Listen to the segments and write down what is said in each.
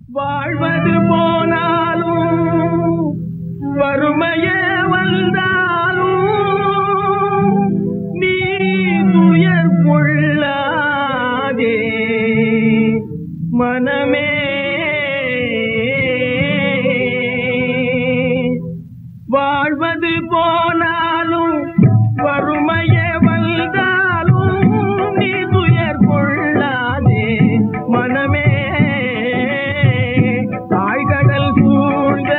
வாழ்வது போனாலும் வறுமையே வந்தாலும் நீ துயர் கொள்ளாதே மனமே வாழ்வது போனாலும் வறுமையே வந்தாலும் நீ துயர் கொள்ளாதே மனமே தாய்கடல் சூழ்ந்த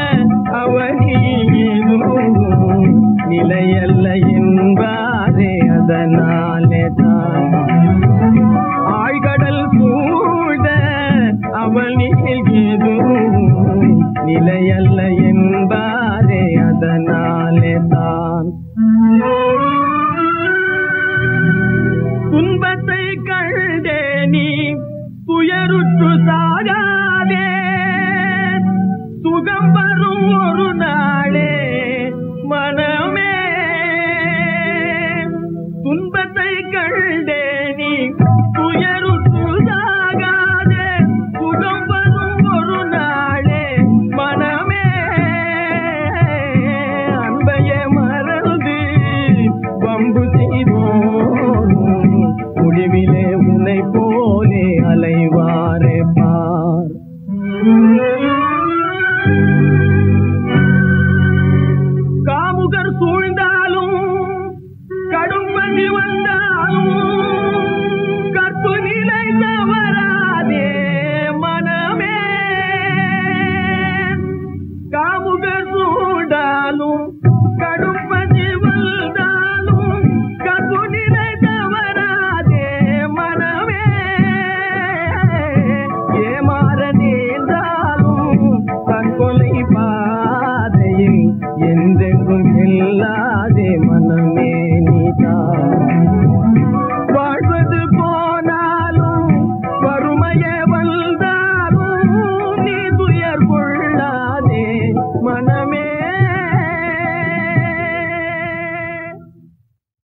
அவனியும் நிலையல்ல என்பாரே அதனாலே தான் ஆழ்கடல் சூழ்ந்த அவனில் எதுவும் நிலையல்ல என்பாரே அதனாலே தான் துன்பத்தை கண்டே நீ துயருற்று சாகாதே சுகம் வரும் ஒரு நாளே மனமே துன்பத்தை கண்டே நீ துயருற்று சாகாதே சுகம் வரும் ஒரு நாளே மனமே அன்பையே மறந்து வம்பு செய்வோம் முடிவிலே உன்னை போலே அலைவாரே பார் காமுகர் சூழ்ந்தாலும் கடும் பசி வந்தாலும் கற்பு நிலை தவறாதே மனமே காமுகர் சூழ்ந்தாலும் கடும் பசி வந்தாலும் கற்பு நிலை தவறாதே மனமே ஏமாற நேர்ந்தாலும் தற்கொலை பாதையில் என்றென்றும் இல்லாதே மனமே நீதான் வாழ்வது போனாலும் வறுமையே வந்தாலும் நீ துயர் கொள்ளாதே மன